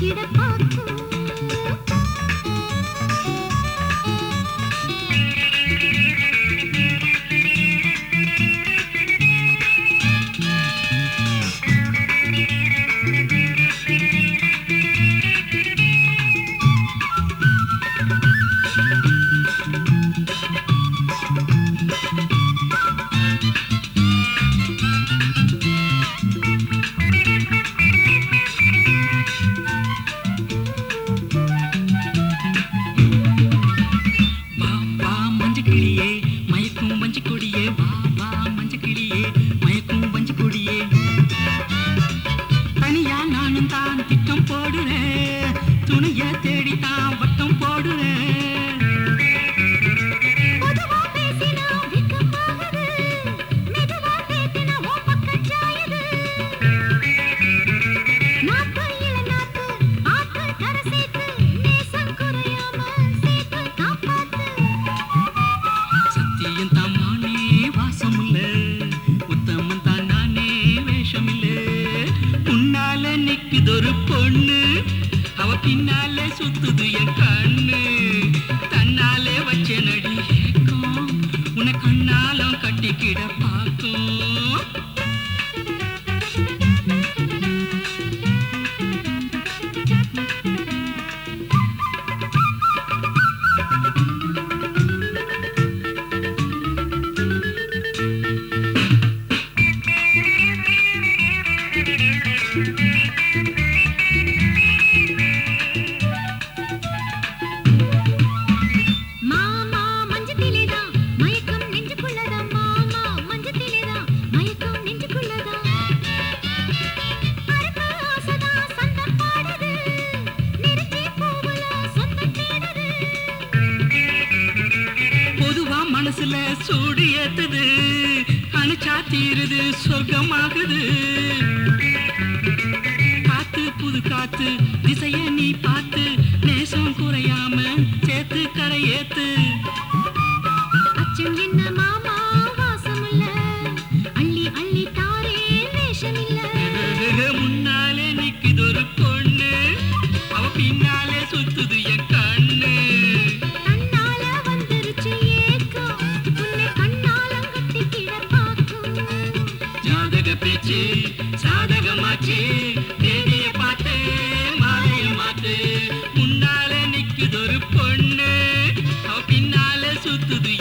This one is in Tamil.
கட்டிக்கிட பார்க்கும் வா வா மஞ்ச கிளியே மயக்கும் மஞ்ச கொடியே வா வா மஞ்ச கிளியே மயக்கும் மஞ்ச கொடியே தனியா நானும் தான் திட்டம் போடுறேன் துணைய தேடி தான் வட்டம் போடுறேன் பொதுவா பேசினா வெட்கமாகுது. மெதுவா பேசினா உன் பக்கம் சாயுது. நாக்கு இளநாக்கு, ஆக்கு கரை சேர்த்து, நேசம் குறையாம சேர்த்து காப்பாத்து. சத்தியம் தான் மானே வாசம் இல்ல உத்தமன் தான் நானே வேஷம் இல்ல முன்னால நிக்குதொரு பொண்ணு அவ பின்னாலே சுத்துது என் கண்ணு தன்னாலே வச்ச நடி ஏக்கம் உன கண்ணாலம் கட்டிக்கிட பார்க்கும் மாமா மஞ்சத்திலேதான் மயக்கம் நெஞ்சுக்குள்ளதான் மாமா மஞ்சத்திலேதான் மயக்கம் நெஞ்சுக்குள்ளதான் அறுப்பு ஆசைதான் சந்தம் பாடுது நெருஞ்சி பூவுல சொந்தம் தேடுது பொதுவா மனசுல சூடு ஏத்துது அணைச்சா தீருது சொர்க்கமாகுது காத்து புது காத்து திசைய நீ பார்த்து நேசம் குறையாம சேர்த்து கரை ஏத்து அச்சம் என்ன மாமா வாசம் இல்ல அள்ளி அள்ளி தாரே வேஷம் இல்ல முன்னாலே நிக்குதொரு பொண்ணு அவ பின்னாலே சுத்துது என் கண்ணு கண்ணால வந்துருச்சு ஏக்கம் உன்னை கண்ணாலம் கட்டிக்கிட பார்க்கும் ஜாதக பேச்சு சாதகமாச்சு தேதிய பார்த்து மாலைய மாத்து முன்னாலே நிக்குதொரு பொண்ணு அவ பின்னாலே சுத்துது